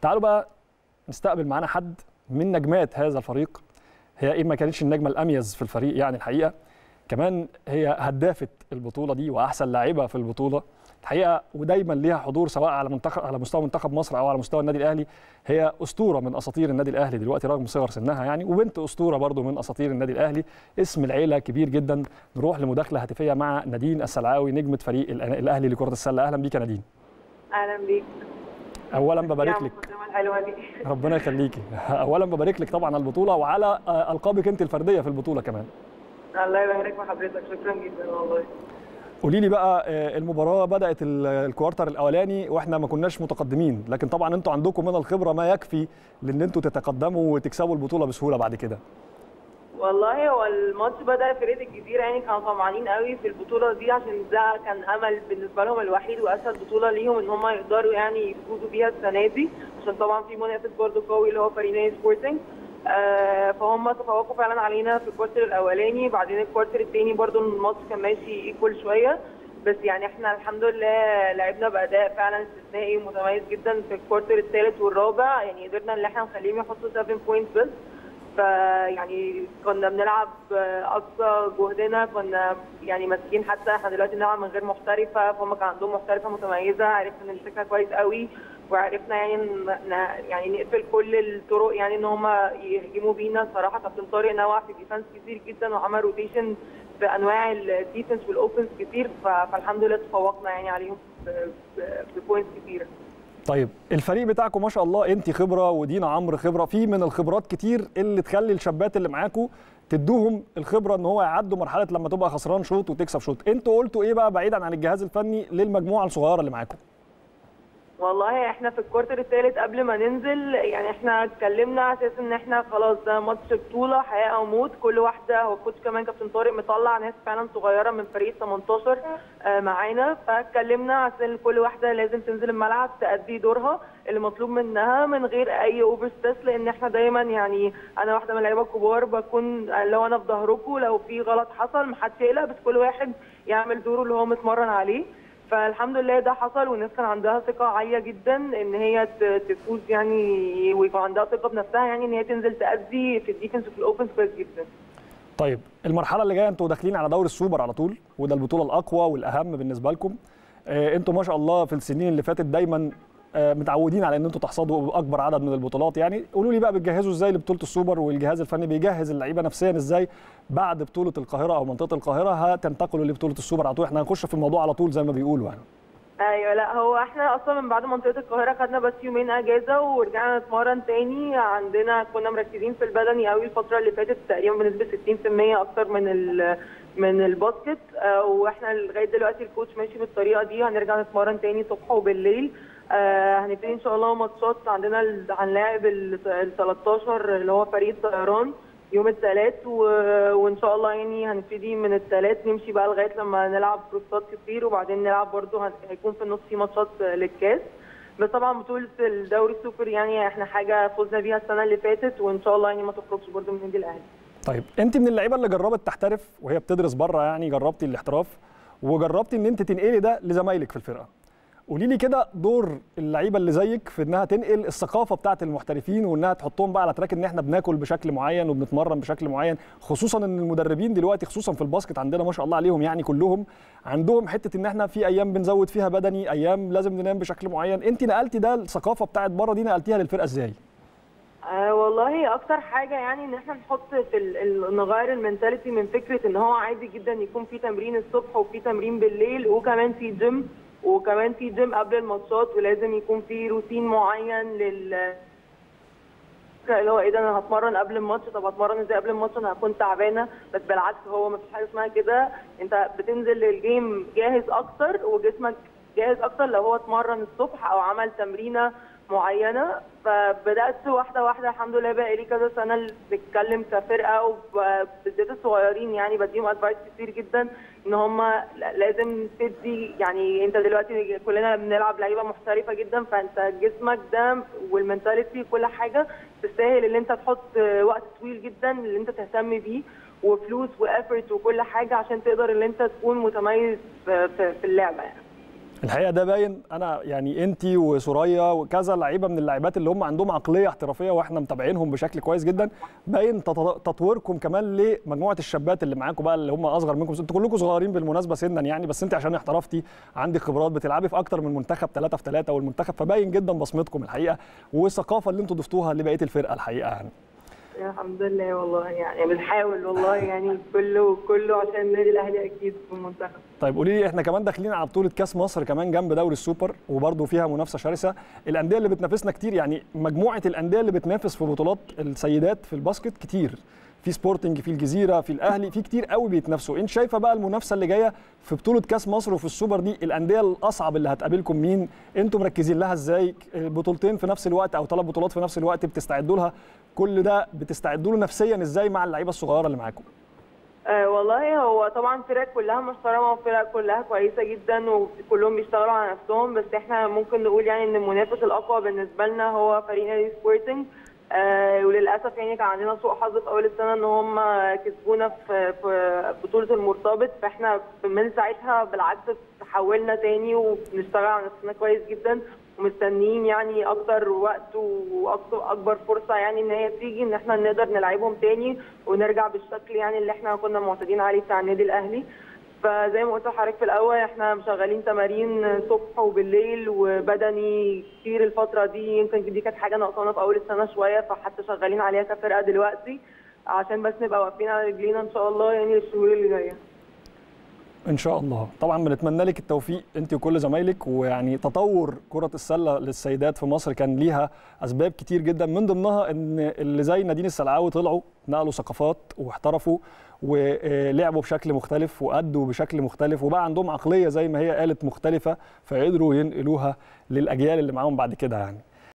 تعالوا بقى نستقبل معانا حد من نجمات هذا الفريق هي ايه ما كانتش النجمه الاميز في الفريق يعني الحقيقه كمان هي هدافه البطوله دي واحسن لاعبه في البطوله الحقيقه ودايما ليها حضور سواء على منتخب على مستوى منتخب مصر او على مستوى النادي الاهلي هي اسطوره من اساطير النادي الاهلي دلوقتي رغم صغر سنها يعني وبنت اسطوره برضو من اساطير النادي الاهلي اسم العيله كبير جدا نروح لمداخله هاتفيه مع نادين السلعاوي نجمه فريق الاهلي لكره السله اهلا بيك يا نادين اهلا بيك اولا ببارك لك الحلوه دي ربنا يخليكي اولا ببارك لك طبعا على البطوله وعلى القابك انت الفرديه في البطوله كمان الله يبارك في حضرتك شكرا جدا والله قولي لي بقى المباراه بدات الكوارتر الاولاني واحنا ما كناش متقدمين لكن طبعا انتوا عندكم من الخبره ما يكفي لان انتوا تتقدموا وتكسبوا البطوله بسهوله بعد كده والله هو الماتش بدا فرقه الجزيره يعني كانوا طمعانين قوي في البطوله دي عشان ده كان امل بالنسبه لهم الوحيد واسهل بطوله ليهم ان هم يقدروا يعني يفوزوا بيها السنه دي عشان طبعا في منافس برضه قوي اللي هو فريق سبورتنج آه فهم تفوقوا فعلا علينا في الكوارتر الاولاني بعدين الكوارتر الثاني برضه الماتش كان ماشي ايكوال شويه بس يعني احنا الحمد لله لعبنا باداء فعلا استثنائي متميز جدا في الكوارتر الثالث والرابع يعني قدرنا ان احنا نخليهم يحطوا 7 بوينتس بس فيعني كنا بنلعب اقصى جهدنا كنا يعني ماسكين حتى احنا دلوقتي بنلعب من غير محترفه فهم كان عندهم محترفه متميزه عرفنا نمسكها كويس قوي وعرفنا يعني يعني نقفل كل الطرق يعني ان هم يهجموا بينا صراحه كابتن طارق نوع في ديفنس كتير جدا وعمل روتيشن في انواع الديفنس والاوفنس كتير فالحمد لله تفوقنا يعني عليهم ببوينتس كتيره طيب الفريق بتاعكم ما شاء الله انت خبره ودينا عمرو خبره في من الخبرات كتير اللي تخلي الشابات اللي معاكم تدوهم الخبره ان هو يعدوا مرحله لما تبقى خسران شوط وتكسب شوط انتوا قلتوا ايه بقى بعيدا عن الجهاز الفني للمجموعه الصغيره اللي معاكم والله احنا في الكوارتر الثالث قبل ما ننزل يعني احنا اتكلمنا على اساس ان احنا خلاص ده ماتش بطوله حياه او موت كل واحده هو الكوتش كمان كابتن طارق مطلع ناس فعلا صغيره من فريق 18 معانا فاتكلمنا على اساس كل واحده لازم تنزل الملعب تأدي دورها اللي مطلوب منها من غير اي اوفر ستريس لان احنا دايما يعني انا واحده من اللعيبه الكبار بكون لو انا في ظهركم لو في غلط حصل محدش يقلق بس كل واحد يعمل دوره اللي هو متمرن عليه فالحمد لله ده حصل والناس كان عندها ثقه عاليه جدا ان هي تفوز يعني ويكون عندها ثقه بنفسها يعني ان هي تنزل تأدي في الديفنس وفي الاوفنس كويس جدا. طيب المرحله اللي جايه انتوا داخلين على دوري السوبر على طول وده البطوله الاقوى والاهم بالنسبه لكم. آه انتوا ما شاء الله في السنين اللي فاتت دايما آه متعودين على ان انتوا تحصدوا اكبر عدد من البطولات يعني قولوا لي بقى بتجهزوا ازاي لبطوله السوبر والجهاز الفني بيجهز اللعيبه نفسيا ازاي بعد بطوله القاهره او منطقه القاهره هتنتقلوا لبطوله السوبر على طول احنا هنخش في الموضوع على طول زي ما بيقولوا يعني ايوه لا هو احنا اصلا من بعد منطقه القاهره خدنا بس يومين اجازه ورجعنا نتمرن تاني عندنا كنا مركزين في البدني قوي الفتره اللي فاتت تقريبا بنسبه 60% اكتر من ال من الباسكت واحنا لغايه دلوقتي الكوتش ماشي بالطريقه دي هنرجع نتمرن تاني صبح وبالليل آه هنبتدي ان شاء الله ماتشات عندنا هنلاعب ال 13 اللي هو فريق الطيران يوم الثلاث و... وان شاء الله يعني هنبتدي من الثلاث نمشي بقى لغايه لما نلعب كروسات كتير وبعدين نلعب برده هيكون في النص في ماتشات للكاس بس طبعا بطوله الدوري السوبر يعني احنا حاجه فزنا بيها السنه اللي فاتت وان شاء الله يعني ما تخرجش برده من النادي الاهلي. طيب انت من اللعيبه اللي جربت تحترف وهي بتدرس بره يعني جربتي الاحتراف وجربتي ان انت تنقلي ده لزمايلك في الفرقه. قولي لي كده دور اللعيبه اللي زيك في انها تنقل الثقافه بتاعه المحترفين وانها تحطهم بقى على تراك ان احنا بناكل بشكل معين وبنتمرن بشكل معين خصوصا ان المدربين دلوقتي خصوصا في الباسكت عندنا ما شاء الله عليهم يعني كلهم عندهم حته ان احنا في ايام بنزود فيها بدني ايام لازم ننام بشكل معين انت نقلتي ده الثقافه بتاعه بره دي نقلتيها للفرقه ازاي آه والله اكتر حاجه يعني ان احنا نحط في ال نغير المنتاليتي من فكره ان هو عادي جدا يكون في تمرين الصبح وفي تمرين بالليل وكمان في جيم وكمان في جيم قبل الماتشات ولازم يكون في روتين معين لل اللي هو ايه ده انا هتمرن قبل الماتش طب هتمرن ازاي قبل الماتش انا هكون تعبانه بس بالعكس هو ما فيش حاجه اسمها كده انت بتنزل للجيم جاهز اكتر وجسمك جاهز اكتر لو هو اتمرن الصبح او عمل تمرينه معينه فبدات واحده واحده الحمد لله بقى لي كذا سنه بتكلم كفرقه وبالذات الصغيرين يعني بديهم ادفايس كتير جدا ان هم لازم تدي يعني انت دلوقتي كلنا بنلعب لعيبه محترفه جدا فانت جسمك ده والمنتاليتي كل حاجه تستاهل ان انت تحط وقت طويل جدا اللي انت تهتم بيه وفلوس وافورت وكل حاجه عشان تقدر ان انت تكون متميز في, في اللعبه يعني. الحقيقه ده باين انا يعني انت وسوريا وكذا لعيبه من اللاعبات اللي هم عندهم عقليه احترافيه واحنا متابعينهم بشكل كويس جدا باين تط- تطويركم كمان لمجموعه الشابات اللي معاكم بقى اللي هم اصغر منكم انتوا كلكم صغيرين بالمناسبه سنا يعني بس انت عشان احترفتي عندك خبرات بتلعبي في اكتر من منتخب 3 في 3 والمنتخب فباين جدا بصمتكم الحقيقه والثقافه اللي انتوا ضفتوها لبقيه الفرقه الحقيقه يعني الحمد لله والله يعني بنحاول والله يعني كله كله عشان النادي الاهلي اكيد في المنتخب طيب قولي لي احنا كمان داخلين على بطوله كاس مصر كمان جنب دوري السوبر وبرده فيها منافسه شرسه الانديه اللي بتنافسنا كتير يعني مجموعه الانديه اللي بتنافس في بطولات السيدات في الباسكت كتير في سبورتنج في الجزيره في الاهلي في كتير قوي بيتنافسوا انت شايفه بقى المنافسه اللي جايه في بطوله كاس مصر وفي السوبر دي الانديه الاصعب اللي هتقابلكم مين انتوا مركزين لها ازاي بطولتين في نفس الوقت او ثلاث بطولات في نفس الوقت بتستعدوا لها كل ده بتستعدوا له نفسيا ازاي مع اللعيبه الصغيره اللي معاكم آه والله هو طبعا فرق كلها محترمه وفرق كلها كويسه جدا وكلهم بيشتغلوا على نفسهم بس احنا ممكن نقول يعني ان المنافس الاقوى بالنسبه لنا هو فريق نادي سبورتنج آه وللاسف يعني كان عندنا سوء حظ في اول السنه ان هم كسبونا في في بطوله المرتبط فاحنا من ساعتها بالعكس تحولنا تاني وبنشتغل على نفسنا كويس جدا ومستنيين يعني اكتر وقت واكتر اكبر فرصه يعني ان هي تيجي ان احنا نقدر نلعبهم تاني ونرجع بالشكل يعني اللي احنا كنا معتادين عليه بتاع النادي الاهلي فزي ما قلت لحضرتك في الاول احنا مشغلين تمارين صبح وبالليل وبدني كتير الفتره دي يمكن دي كانت حاجه ناقصانا في اول السنه شويه فحتى شغالين عليها كفرقه دلوقتي عشان بس نبقى واقفين على رجلينا ان شاء الله يعني الشهور اللي جايه ان شاء الله طبعا بنتمنى لك التوفيق انت وكل زمايلك ويعني تطور كره السله للسيدات في مصر كان ليها اسباب كتير جدا من ضمنها ان اللي زي نادين السلعاوي طلعوا نقلوا ثقافات واحترفوا ولعبوا بشكل مختلف وادوا بشكل مختلف وبقى عندهم عقليه زي ما هي قالت مختلفه فقدروا ينقلوها للاجيال اللي معاهم بعد كده يعني